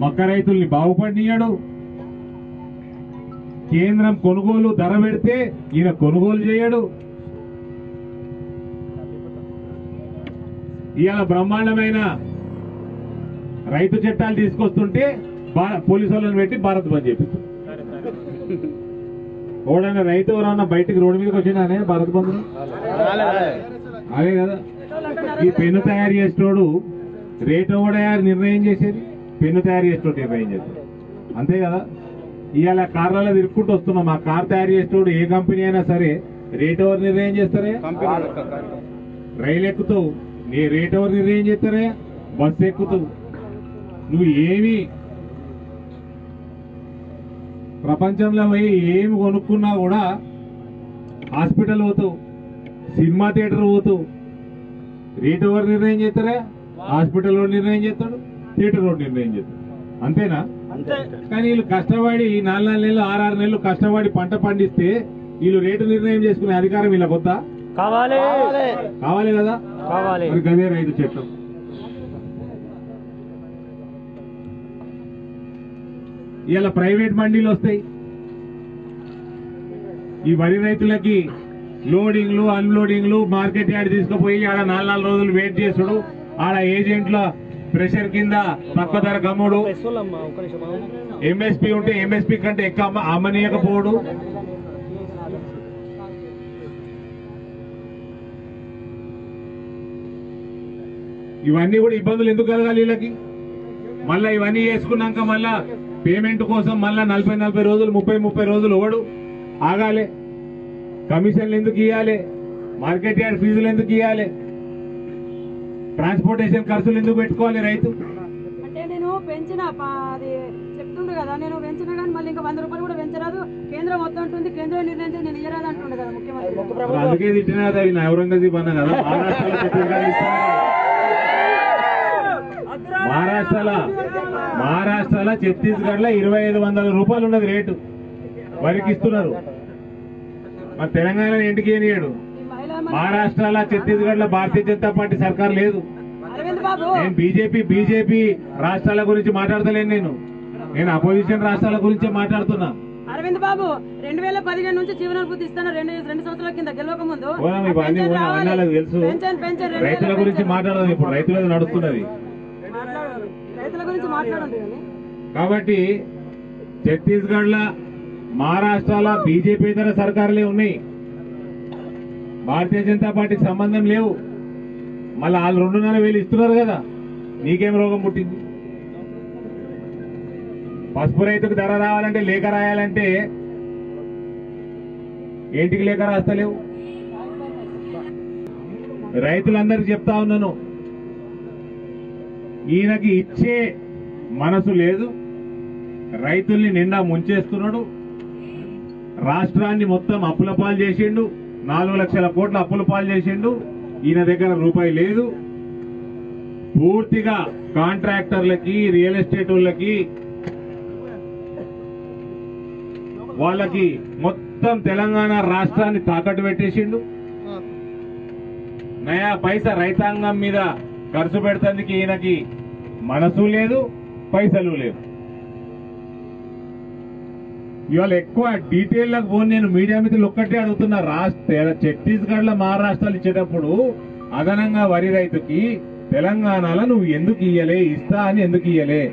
మక్క రైతుల్ని బాగుపడినీయడు కేంద్రం కొనుగోలు ధర పెడితే ఈయన కొనుగోలు చేయడు ఇవాళ బ్రహ్మాండమైన రైతు చట్టాలు తీసుకొస్తుంటే భా- పోలీసు వాళ్ళని పెట్టి భారత్ బంద్ చేపిస్తారు ఓడైనా రైతు ఎవరన్నా బయటికి రోడ్డు మీదకి వచ్చినానే భారత్ బంద్ అదే కదా ఈ పెన్ను తయారు చేసేటోడు రేటు కూడా నిర్ణయం చేసేది పెన్ను తయారు చేసేటోడు నిర్ణయం చేసేది అంతే కదా ఇవాళ కార్లలో తిరుక్కుంటూ వస్తున్నాం ఆ కార్ తయారు చేసేటోడు ఏ కంపెనీ అయినా సరే రేట్ ఎవరు నిర్ణయం చేస్తారే రైలు ఎక్కుతావు నీ రేట్ ఎవరు నిర్ణయం చేస్తారే బస్సు ఎక్కుతావు నువ్వు ఏమి ప్రపంచంలో పోయి ఏమి కొనుక్కున్నా కూడా హాస్పిటల్ పోతావు సినిమా థియేటర్ పోతావు రేట్ ఎవరు నిర్ణయం చేస్తారా హాస్పిటల్ వాడు నిర్ణయం చేస్తాడు థియేటర్ వాడు నిర్ణయం చేస్తాడు అంతేనా కానీ వీళ్ళు కష్టపడి నాలుగు నాలుగు నెలలు ఆరు నెలలు కష్టపడి పంట పండిస్తే వీళ్ళు రేటు నిర్ణయం చేసుకునే అధికారం వీళ్ళకి వద్దా కావాలి కావాలి కదా కావాలి మరి గదే రైతు చట్టం ఇలా ప్రైవేట్ మండీలు వస్తాయి ఈ వరి రైతులకి లోడింగ్లు అన్లోడింగ్లు మార్కెట్ యార్డ్ తీసుకుపోయి ఆడ నాలుగు నాలుగు రోజులు వెయిట్ చేసుడు ఆడ ఏజెంట్ల ప్రెషర్ కింద తక్కువ ధర కమ్ముడు పెసోలమ్మా ఒక నిమిషం ఎంఎస్పి ఉంటే ఎంఎస్పి కంటే ఎక్కువ అమ్మ- అమ్మనీయకపోవడు ఇవన్నీ కూడా ఇబ్బందులు ఎందుకు కలగాలి వీళ్ళకి మళ్ళా ఇవన్నీ చేసుకున్నాక మళ్ళా పేమెంట్ కోసం మళ్ళా నలభై నలభై రోజులు ముప్పై ముప్పై రోజులు ఓడు ఆగాలి కమిషన్లు ఎందుకు ఇవ్వాలి మార్కెట్ యార్డ్ ఫీజులు ఎందుకు ఇవ్వాలి ట్రాన్స్పోర్టేషన్ ఖర్చులు ఎందుకు పెట్టుకోవాలి రైతు అంటే నేను పెంచిన ప- అది చెప్తుండు కదా నేను పెంచిన కానీ మళ్ళీ ఇంకా వంద రూపాయలు కూడా పెంచరాదు కేంద్రం మొత్తం ఉంటుంది కేంద్రం నిర్ణయం చేసి నేను ఇయ్యరాదు అంటుండే కదా ముఖ్యమంత్రి మరి అందుకే తిట్టినా కదా ఈయన ఔరంగజీబ్ అన్న కదా మహారాష్ట్రలో ఛత్తీస్గఢ్ ఇస్తున్నారు. మహారాష్ట్రలో మహారాష్ట్రలో ఛత్తీస్గఢ్ లో ఇరవై ఐదు వందల రూపాయలు ఉన్నది రేటు వరికి ఇస్తున్నారు మరి తెలంగాణ ఇంటికి ఏనియాడు ఈ మహిళా మంత్రి మహారాష్ట్రలో ఛత్తీస్గఢ్ లో భారతీయ జనతా పార్టీ సర్కార్ లేదు అరవింద్ బాబు నేను బీజేపీ బీజేపీ రాష్ట్రాల గురించి మాట్లాడతలేను నేను నేను అపోజిషన్ రాష్ట్రాల గురించే మాట్లాడుతున్నా అరవింద్ బాబు రెండు వేల పదిహేను నుంచి జీవనోపాధి ఇస్తాను రెండు రెండు సంవత్సరాల కింద గెలవక ముందు పోదాం ఇవన్నీ పెన్షన్ పోదాం రావాలి. అన్నీ వాళ్ళకి తెలుసు పెన్షన్ పెన్షన్ రెండు రైతుల వేల గురించి పెన్షన్. మాట్లాడదాం ఇప్పుడు రైతుల నడుస్తున్నది మాట్లాడాలి. రైతుల గురించి మాట్లాడండి కానీ కాబట్టి ఛత్తీస్గఢ్ లా మహారాష్ట్రలో బీజేపీతర సర్కారులే ఉన్నాయి భారతీయ జనతా పార్టీకి సంబంధం లేవు మళ్ళీ వాళ్ళు రెండున్నర వేలు ఇస్తున్నారు కదా నీకేం రోగం పుట్టింది పసుపు రైతుకు ధర రావాలంటే లేఖ రాయాలంటే ఏంటికి లేఖ రాస్తలేవు రైతులందరికీ చెప్తా ఉన్నాను ఈయనకి ఇచ్చే మనసు లేదు రైతుల్ని నిండా ముంచేస్తున్నాడు రాష్ట్రాన్ని మొత్తం అప్పుల పాలు చేసిండు నాలుగు లక్షల కోట్ల అప్పుల పాలు చేసిండు ఈయన దగ్గర రూపాయి లేదు పూర్తిగా కాంట్రాక్టర్లకి రియల్ ఎస్టేట్ వాళ్ళకి వాళ్ళకి మొత్తం తెలంగాణ రాష్ట్రాన్ని తాకట్టు పెట్టేసిండు నయా పైసా రైతాంగం మీద ఖర్చు పెడతందుకు ఈయనకి మనసు లేదు పైసలు లేవు ఇవాళ ఎక్కువ డీటెయిల్ లకు పోను నేను మీడియా మిత్రులు ఒక్కటే అడుగుతున్నా రాష్ట్ర ఛత్తీస్గఢ్ లో మహారాష్ట్రలు ఇచ్చేటప్పుడు అదనంగా వరి రైతుకి తెలంగాణలో నువ్వు ఎందుకు ఇయ్యలే ఇస్తా అని ఎందుకు ఇయ్యలే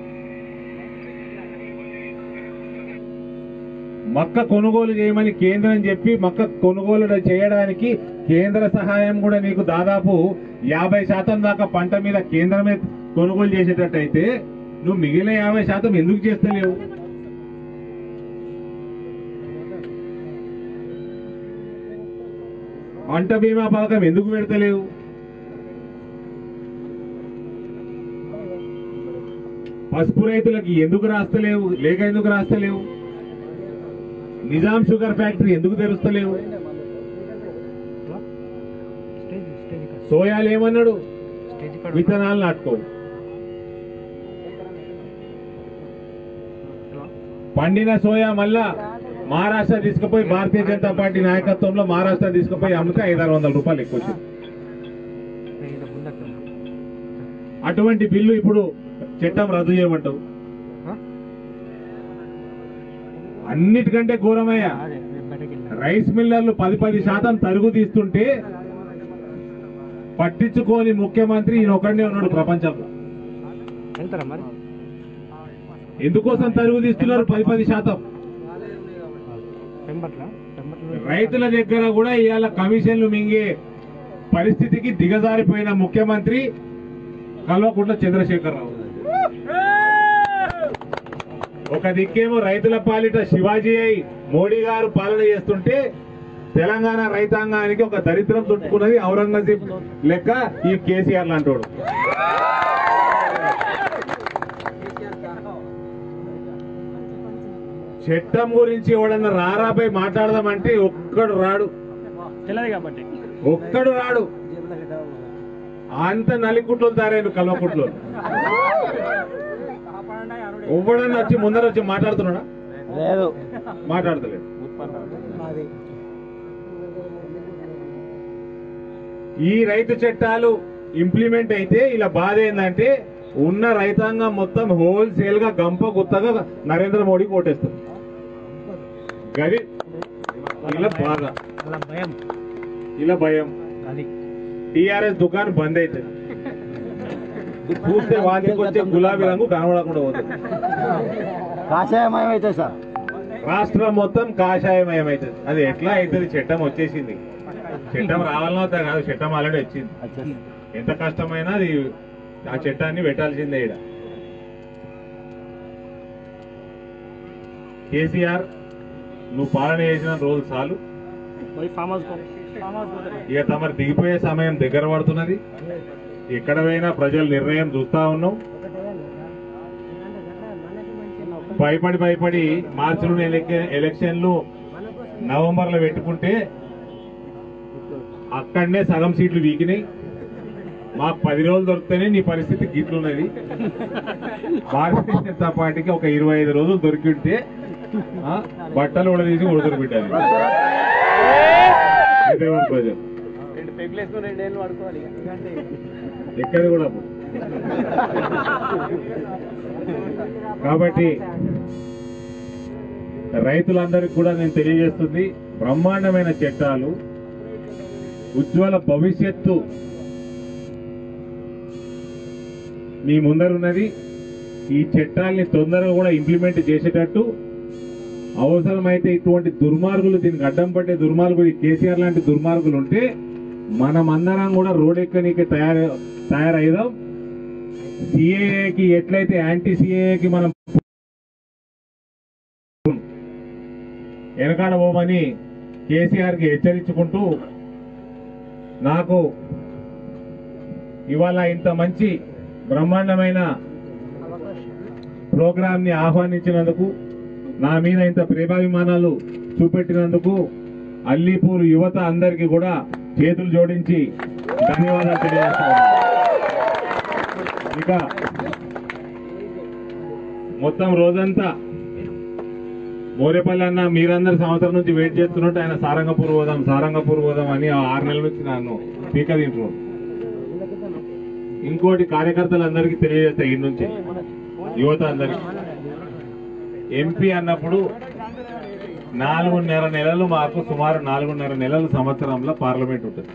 మక్క కొనుగోలు చేయమని కేంద్రం చెప్పి మక్క కొనుగోలు చేయడానికి కేంద్ర సహాయం కూడా నీకు దాదాపు యాభై శాతం దాకా పంట మీద కేంద్రమే కొనుగోలు చేసేటట్టయితే నువ్వు మిగిలిన యాభై శాతం ఎందుకు చేస్తలేవు పంట బీమా పథకం ఎందుకు పెడతలేవు పసుపు రైతులకి ఎందుకు రాస్తలేవు లేక ఎందుకు రాస్తలేవు నిజాం షుగర్ ఫ్యాక్టరీ ఎందుకు తెరుస్తలేవు సోయాలు ఏమన్నాడు విత్తనాలు నాటుకోవు పండిన సోయా మళ్ళా మహారాష్ట్ర తీసుకుపోయి భారతీయ జనతా పార్టీ నాయకత్వంలో మహారాష్ట్ర తీసుకుపోయి అమ్మితే ఐదారు వందల రూపాయలు ఎక్కువ వచ్చింది అటువంటి బిల్లు ఇప్పుడు చట్టం రద్దు చేయమంటావు అన్నిటికంటే ఘోరమయ్యా రైస్ మిల్లర్లు పది పది శాతం తరుగు తీస్తుంటే పట్టించుకోని ముఖ్యమంత్రి ఈయన ఒకడే ఉన్నాడు ప్రపంచంలో వెళ్తారా మరి ఎందుకోసం తరుగు తీస్తున్నారు పది పది శాతం పెంపట్ల పెంపట్ల రైతుల దగ్గర కూడా ఇవాళ కమిషన్లు మింగే పరిస్థితికి దిగజారిపోయిన ముఖ్యమంత్రి కల్వకుంట్ల చంద్రశేఖరరావు ఒక దిక్కేమో రైతుల పాలిట శివాజీ అయి మోడీ గారు పాలన చేస్తుంటే తెలంగాణ రైతాంగానికి ఒక దరిద్రం చుట్టుకున్నది ఔరంగజేబ్ లెక్క ఈ కేసీఆర్ లాంటోడు చట్టం గురించి ఎవడన్నా రారాపై మాట్లాడదామంటే ఒక్కడు రాడు తెలియదు కాబట్టి ఒక్కడు రాడు అంత నలికుట్లు తారేను కల్వకుట్లు ఎవ్వడన్నా వచ్చి ముందర వచ్చి మాట్లాడుతున్నాడా లేదు మాట్లాడతలేదు ఈ రైతు చట్టాలు ఇంప్లిమెంట్ అయితే ఇలా బాధ ఏంటంటే ఉన్న రైతాంగం మొత్తం హోల్సేల్ గా గంప గుత్తగా నరేంద్ర మోడీకి ఓటేస్తుంది గది ఇలా బాధ అలా భయం ఇలా భయం అది టిఆర్ఎస్ దుకాణం బంద్ అవుతుంది చూస్తే వాటికి వచ్చే గులాబీ రంగు కనబడకుండా పోతుంది కాషాయమయం అయితే సార్ రాష్ట్రం మొత్తం కాషాయమయం అవుతుంది అది ఎట్లా అవుతుంది చట్టం వచ్చేసింది చట్టం రావాలనో వద్దా కాదు చట్టం ఆల్రెడీ వచ్చింది ఎంత కష్టమైనా అది ఆ చట్టాన్ని పెట్టాల్సిందే ఈడ కేసీఆర్ నువ్వు పాలన చేసిన రోజు చాలు పోయి ఫామ్ హౌస్ ఫామ్ హౌస్ పోతారు ఇక తమరు దిగిపోయే సమయం దగ్గర పడుతున్నది ఎక్కడ పోయినా ప్రజల నిర్ణయం చూస్తా ఉన్నాం భయపడి భయపడి మార్చిలోని ఎలక్- ఎలక్షన్లు నవంబర్ లో పెట్టుకుంటే అక్కడనే సగం సీట్లు వీకినాయి మాకు పది రోజులు దొరికితేనే నీ పరిస్థితి గిట్లున్నది భారతీయ జనతా పార్టీకి ఒక ఇరవై ఐదు రోజులు దొరికి ఉంటే ఆ, బట్టలు ఉడదీసి ఉడదరు పెట్టాలి హైదరాబాద్ ప్రజలు రెండు పెగ్గులు వేసుకుని రెండేళ్ళు పడుకోవాలి ఎక్కడ కూడా అప్పుడు. కాబట్టి రైతులందరికీ కూడా నేను తెలియజేస్తుంది బ్రహ్మాండమైన చట్టాలు ఉజ్వల భవిష్యత్తు మీ ముందరున్నది ఈ చట్టాల్ని తొందరగా కూడా ఇంప్లిమెంట్ చేసేటట్టు అవసరమైతే ఇటువంటి దుర్మార్గులు దీనికి అడ్డం పట్టే దుర్మార్గులు ఈ కేసీఆర్ లాంటి దుర్మార్గులు ఉంటే మనమందరం కూడా రోడ్ ఎక్కనికి తయారు తయారైదాం సిఏఏకి ఎట్లయితే యాంటీ సిఏఏకి మనం వెనకాడ పోమని కేసీఆర్ కి హెచ్చరించుకుంటూ నాకు ఇవాళ ఇంత మంచి బ్రహ్మాండమైన ప్రోగ్రామ్ ని ఆహ్వానించినందుకు నా మీద ఇంత ప్రేమాభిమానాలు చూపెట్టినందుకు అల్లీపూర్ యువత అందరికీ కూడా చేతులు జోడించి ధన్యవాదాలు తెలియజేస్తున్నాను ఇక మొత్తం రోజంతా మోరేపల్లి అన్న మీరందరు సంవత్సరం నుంచి వెయిట్ చేస్తున్నట్టు ఆయన సారంగపూర్ పోదాం సారంగపూర్ పోదాం అని ఆ ఆరు నెలల నుంచి నన్ను పీక తింటున్నాడు ఇంకోటి కార్యకర్తలందరికీ తెలియజేస్తా ఈ నుంచి యువత అందరికి ఎంపీ అన్నప్పుడు నాలుగున్నర నెలలు మాకు సుమారు నాలుగున్నర నెలల సంవత్సరంలో పార్లమెంట్ ఉంటుంది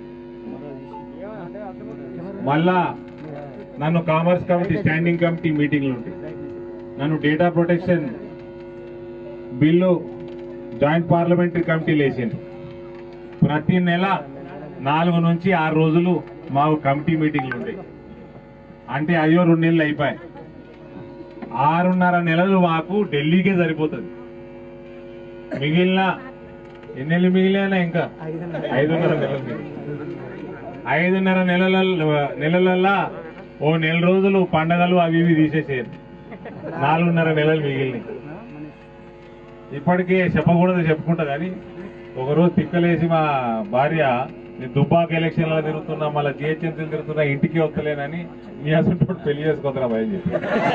మళ్ళా నన్ను కామర్స్ కమిటీ స్టాండింగ్ కమిటీ మీటింగ్లు ఉంటాయి నన్ను data protection bill joint parliamentary కమిటీలు వేసిండ్రు ప్రతి నెల నాలుగు నుంచి ఆరు రోజులు మాకు కమిటీ మీటింగ్లు ఉంటాయి అంటే అయ్యో రెండు నెలలు అయిపోయాయి ఆరున్నర నెలలు మాకు ఢిల్లీకే సరిపోతుంది మిగిలిన ఎన్ని నెలలు మిగిలినా ఇంకా ఐదున్నర నెలలు మిగిలినాయి. ఐదున్నర నెలల నెలలల్లా ఓ నెల రోజులు పండగలు అవి ఇవి తీసేసేది నాలుగున్నర నెలలు మిగిలినాయి ఇప్పటికే చెప్పకూడదు చెప్పుకుంటా కానీ ఒకరోజు తిక్కలేసి మా భార్య నేను దుబ్బాక ఎలక్షన్లో తిరుగుతున్నా మళ్ళీ జిహెచ్ఎంసీలు తిరుగుతున్నా ఇంటికి వస్తలేనని నీ అసలు పెళ్లి చేసుకోతున్నా భయం చెప్పి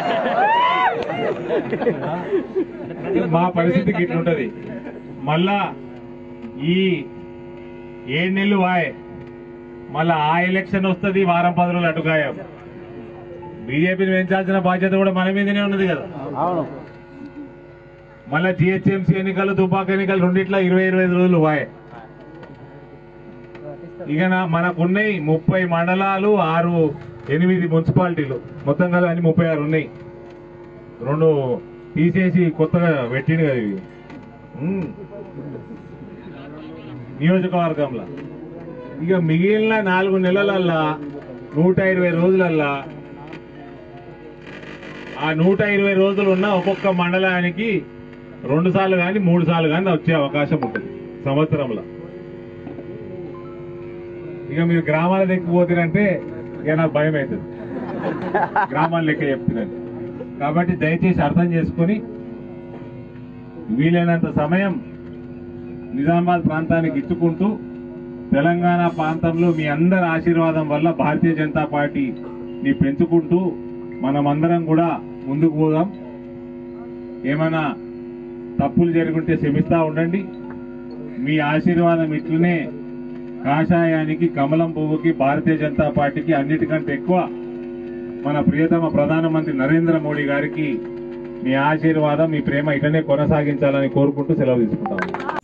మా పరిస్థితికి ఇట్లుంటది మళ్ళా ఈ ఏడు నెలలు వాయ్ మళ్ళా ఆ ఎలక్షన్ వస్తుంది వారం పది రోజులు అటుగాయం బీజేపీని పెంచాల్సిన బాధ్యత కూడా మన మీదనే ఉన్నది కదా అవును మళ్ళా జిహెచ్ఎంసీ ఎన్నికలు దుబాక్ ఎన్నికలు రెండిట్లా ఇరవై ఇరవై ఐదు రోజులు వాయే ఇక నా- మనకున్నాయి ముప్పై మండలాలు ఆరు ఎనిమిది మున్సిపాలిటీలు మొత్తం కదా అన్ని ముప్పై ఆరు ఉన్నాయి రెండు తీసేసి కొత్తగా పెట్టిండు కదా ఇవి ఉమ్. నియోజకవర్గంలో ఇక మిగిలిన నాలుగు నెలలల్లా నూట ఇరవై రోజులల్లా ఆ నూట ఇరవై రోజులు ఉన్న ఒక్కొక్క మండలానికి రెండు సార్లు కానీ మూడు సార్లు కానీ వచ్చే అవకాశం ఉంటుంది సంవత్సరంలో ఇక మీరు గ్రామాల లెక్క పోతారంటే ఇక నాకు భయం అవుతుంది గ్రామాల లెక్క చెప్తున్నాను కాబట్టి దయచేసి అర్థం చేసుకొని వీలైనంత సమయం నిజామాబాద్ ప్రాంతానికి ఇచ్చుకుంటూ తెలంగాణ ప్రాంతంలో మీ అందరి ఆశీర్వాదం వల్ల భారతీయ జనతా పార్టీని పెంచుకుంటూ మనమందరం కూడా ముందుకు పోదాం ఏమైనా తప్పులు జరుగుంటే క్షమిస్తా ఉండండి మీ ఆశీర్వాదం ఇట్లనే కాషాయానికి కమలం పువ్వుకి భారతీయ జనతా పార్టీకి అన్నిటికంటే ఎక్కువ మన ప్రియతమ ప్రధానమంత్రి నరేంద్ర మోడీ గారికి మీ ఆశీర్వాదం మీ ప్రేమ ఇట్లనే కొనసాగించాలని కోరుకుంటూ సెలవు తీసుకుంటాము